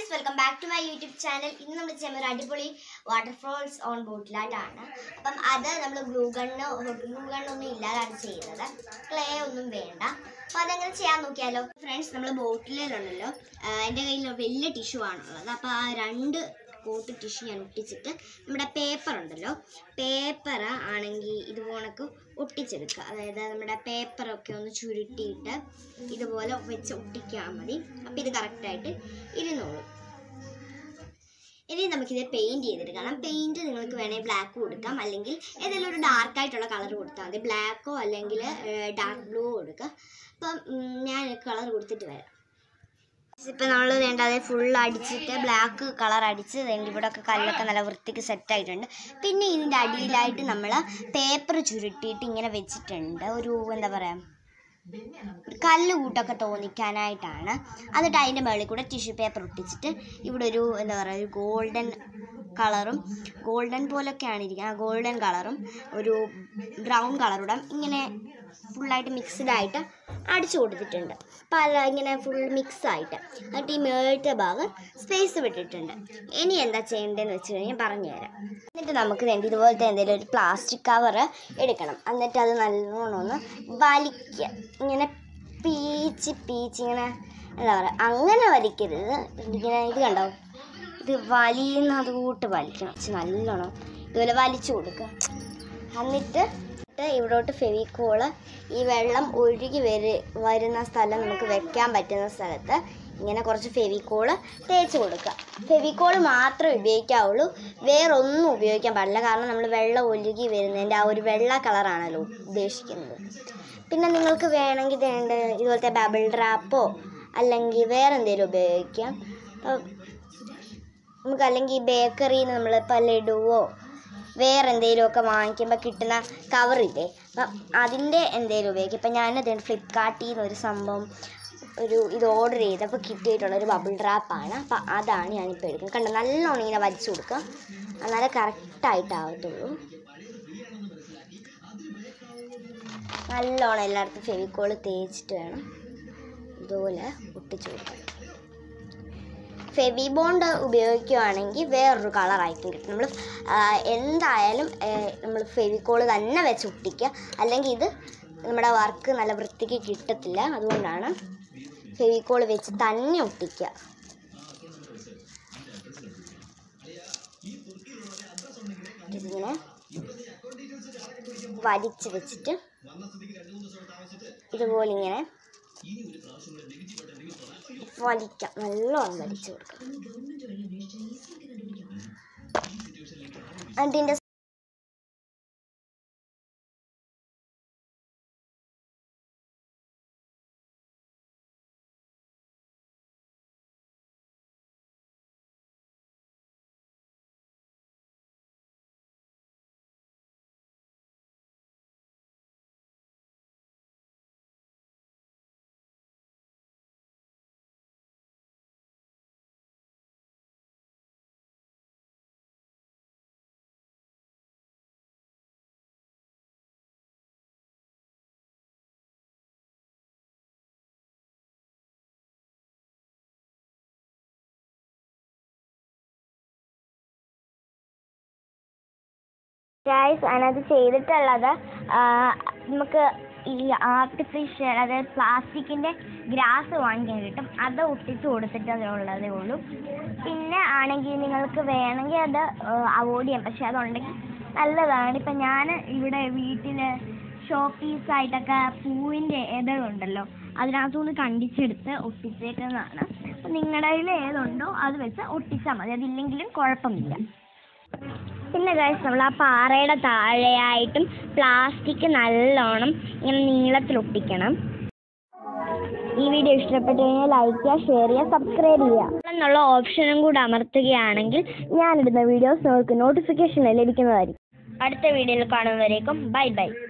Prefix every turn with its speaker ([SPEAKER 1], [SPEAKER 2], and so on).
[SPEAKER 1] guys welcome back to my YouTube channel ഇന്ന് നമ്മൾ ചെയ്യുന്ന ഒരു അടിപൊളി വാട്ടർഫോൾസ് ഓൺ ബോട്ടിലായിട്ടാണ് അപ്പം അത് നമ്മൾ ഗ്ലൂ ഗണ്ണ് ഗ്ലൂ ഗണ്ണൊന്നും ഇല്ലാതാണ് ചെയ്യുന്നത് ക്ലേ ഒന്നും വേണ്ട അപ്പം അതെങ്ങനെ ചെയ്യാൻ നോക്കിയാലോ ഫ്രണ്ട്സ് നമ്മൾ ബോട്ടിലുണ്ടല്ലോ എൻ്റെ കയ്യിൽ വലിയ ടിഷ്യൂ ആണുള്ളത് അപ്പോൾ ആ രണ്ട് കോട്ട് ടിഷ്യൂ ഞാൻ ഒട്ടിച്ചിട്ട് നമ്മുടെ പേപ്പർ ഉണ്ടല്ലോ പേപ്പർ ആണെങ്കിൽ ഇതുപോലൊക്കെ ഒട്ടിച്ചെടുക്കുക അതായത് നമ്മുടെ പേപ്പറൊക്കെ ഒന്ന് ചുരുട്ടിയിട്ട് ഇതുപോലെ വെച്ച് ഒട്ടിക്കാൻ മതി അപ്പോൾ ഇത് കറക്റ്റായിട്ട് ഇരുന്നോളും ഇനി നമുക്കിത് പെയിൻറ് ചെയ്തെടുക്കണം പെയിൻറ് നിങ്ങൾക്ക് വേണമെങ്കിൽ ബ്ലാക്ക് കൊടുക്കാം അല്ലെങ്കിൽ ഏതെങ്കിലും ഒരു ഡാർക്ക് ആയിട്ടുള്ള കളർ കൊടുത്താൽ മതി ബ്ലാക്കോ അല്ലെങ്കിൽ ഡാർക്ക് ബ്ലൂ കൊടുക്കുക അപ്പം ഉം, ഞാൻ കളർ കൊടുത്തിട്ട് വരാം ഇപ്പം നമ്മൾ വേണ്ട അത് ഫുൾ അടിച്ചിട്ട് ബ്ലാക്ക് കളർ അടിച്ച് വേണ്ട ഇവിടെ ഒക്കെ കല്ലൊക്കെ നല്ല വൃത്തിക്ക് സെറ്റ് ആയിട്ടുണ്ട് പിന്നെ ഇതിൻ്റെ അടിയിലായിട്ട് നമ്മൾ പേപ്പർ ചുരുട്ടിയിട്ട് ഇങ്ങനെ വെച്ചിട്ടുണ്ട് ഒരു എന്താ പറയുക ഒരു കല്ല് കൂട്ടൊക്കെ തോന്നിക്കാനായിട്ടാണ് എന്നിട്ട് അതിൻ്റെ മുകളിൽ കൂടെ ടിഷ്യൂ പേപ്പർ ഒട്ടിച്ചിട്ട് ഇവിടെ ഒരു എന്താ പറയുക ഒരു ഗോൾഡൻ കളറും ഗോൾഡൻ പോലൊക്കെയാണ് ഇരിക്കുന്നത് ഗോൾഡൻ കളറും ഒരു ബ്രൗൺ കളറൂടെ ഇങ്ങനെ ഫുള്ളായിട്ട് മിക്സ്ഡ് ആയിട്ട് അടിച്ചു കൊടുത്തിട്ടുണ്ട് പല ഇങ്ങനെ ഫുൾ മിക്സ് ആയിട്ട് എന്നിട്ട് ഈ മേളത്തെ ഭാഗം സ്പേസ് വിട്ടിട്ടുണ്ട് ഇനി എന്താ ചെയ്യേണ്ടതെന്ന് വെച്ച് കഴിഞ്ഞാൽ പറഞ്ഞുതരാം എന്നിട്ട് നമുക്ക് വേണ്ടി ഇതുപോലത്തെ എന്തെങ്കിലും ഒരു പ്ലാസ്റ്റിക് കവർ എടുക്കണം എന്നിട്ട് അത് നല്ലോണം ഒന്ന് വലിക്കുക ഇങ്ങനെ പീച്ച് പീച്ച് ഇങ്ങനെ എന്താ പറയുക അങ്ങനെ വലിക്കരുത് ഇങ്ങനെ ഇത് കണ്ടോ ഇത് വലിയുന്നത് കൂട്ട് വലിക്കണം ഇച്ചിരി നല്ലോണം ഇതുപോലെ വലിച്ചു കൊടുക്കുക എന്നിട്ട് ഇവിടോട്ട് ഫെവിക്കോള് ഈ വെള്ളം ഒഴുകി വരു വരുന്ന സ്ഥലം നമുക്ക് വെക്കാൻ പറ്റുന്ന സ്ഥലത്ത് ഇങ്ങനെ കുറച്ച് ഫെവിക്കോള് തേച്ച് കൊടുക്കുക ഫെവിക്കോള് മാത്രമേ ഉപയോഗിക്കാവുള്ളൂ വേറൊന്നും ഉപയോഗിക്കാൻ പാടില്ല കാരണം നമ്മൾ വെള്ളം ഒഴുകി വരുന്നതിൻ്റെ ആ ഒരു വെള്ള കളറാണല്ലോ ഉദ്ദേശിക്കുന്നത് പിന്നെ നിങ്ങൾക്ക് വേണമെങ്കിൽ വേണ്ട ഇതുപോലത്തെ ബബിൾ ഡ്രാപ്പോ അല്ലെങ്കിൽ വേറെ എന്തെങ്കിലും ഉപയോഗിക്കാം അപ്പം നമുക്ക് അല്ലെങ്കിൽ ബേക്കറിയിൽ നിന്ന് നമ്മളിപ്പോൾ ലഡുവോ വേറെ എന്തെങ്കിലുമൊക്കെ വാങ്ങിക്കുമ്പോൾ കിട്ടുന്ന കവറില്ലേ അപ്പം അതിൻ്റെ എന്തെങ്കിലും ഉപയോഗിക്കും ഇപ്പം ഞാനത് ഫ്ലിപ്കാർട്ടിൽ നിന്ന് ഒരു സംഭവം ഒരു ഇത് ഓർഡർ ചെയ്തപ്പോൾ കിട്ടിയിട്ടുള്ള ഒരു ബബിൾ ഡ്രാപ്പാണ് അപ്പം അതാണ് ഞാനിപ്പോൾ എടുക്കുന്നത് കണ്ടോ നല്ലോണം ഇങ്ങനെ വലിച്ചു കൊടുക്കുക എന്നാലേ കറക്റ്റായിട്ടാവത്തുള്ളൂ നല്ലോണം എല്ലായിടത്തും ഫെവിക്കോൾ തേച്ചിട്ട് വേണം ഇതുപോലെ ഒട്ടിച്ചു കൊടുക്കാൻ ഫെവി ബോണ്ട് ഉപയോഗിക്കുകയാണെങ്കിൽ വേറൊരു കളറായിരിക്കും കിട്ടും നമ്മൾ എന്തായാലും നമ്മൾ ഫെവിക്കോൾ തന്നെ വെച്ച് ഒട്ടിക്കുക അല്ലെങ്കിൽ ഇത് നമ്മുടെ വർക്ക് നല്ല വൃത്തിക്ക് കിട്ടത്തില്ല അതുകൊണ്ടാണ് ഫെവിക്കോൾ വെച്ച് തന്നെ ഒട്ടിക്കുക ഇതിങ്ങനെ വലിച്ച് വെച്ചിട്ട് ഇതുപോലെ ഇങ്ങനെ വലിക്കാം നല്ലോണം വലിച്ചു കൊടുക്കാം അതിൻ്റെ ഗൈസ് അതിനകത്ത് ചെയ്തിട്ടുള്ളത് ആ, നമുക്ക് ഈ ആർട്ടിഫിഷ്യൽ അതായത് പ്ലാസ്റ്റിക്കിൻ്റെ ഗ്രാസ് വാങ്ങിക്കാൻ കിട്ടും അത് ഒട്ടിച്ച് കൊടുത്തിട്ട് അതുള്ളതേ ഉള്ളൂ പിന്നെ ആണെങ്കിൽ നിങ്ങൾക്ക് വേണമെങ്കിൽ അത് അവോയ്ഡ് ചെയ്യാം പക്ഷെ അതുണ്ടെങ്കിൽ നല്ലതാണ് ഇപ്പം ഞാൻ ഇവിടെ വീട്ടിൽ ഷോ പീസായിട്ടൊക്കെ പൂവിൻ്റെ ഇതളുണ്ടല്ലോ അതിനകത്തുനിന്ന് കണ്ടിച്ചെടുത്ത് ഒട്ടിച്ചേക്കുന്നതാണ് അപ്പം നിങ്ങളുടെ കയ്യിൽ ഏതുണ്ടോ അത് വെച്ച് ഒട്ടിച്ചാൽ മതി അതില്ലെങ്കിലും കുഴപ്പമില്ല പിന്നെ ഗൈസ് നമ്മൾ ആ പാറയുടെ താഴെയായിട്ടും പ്ലാസ്റ്റിക് നല്ലോണം ഇങ്ങനെ നീളത്തിൽ ഒട്ടിക്കണം ഈ വീഡിയോ ഇഷ്ടപ്പെട്ടു കഴിഞ്ഞാൽ ലൈക്ക് ചെയ്യുക ഷെയർ ചെയ്യുക സബ്സ്ക്രൈബ് ചെയ്യുക എന്നുള്ള ഓപ്ഷനും കൂടെ അമർത്തുകയാണെങ്കിൽ ഞാനിടുന്ന വീഡിയോസ് നിങ്ങൾക്ക് നോട്ടിഫിക്കേഷൻ ലഭിക്കുന്നതായിരിക്കും അടുത്ത വീഡിയോയിൽ കാണുന്നവരേക്കും ബൈ ബൈ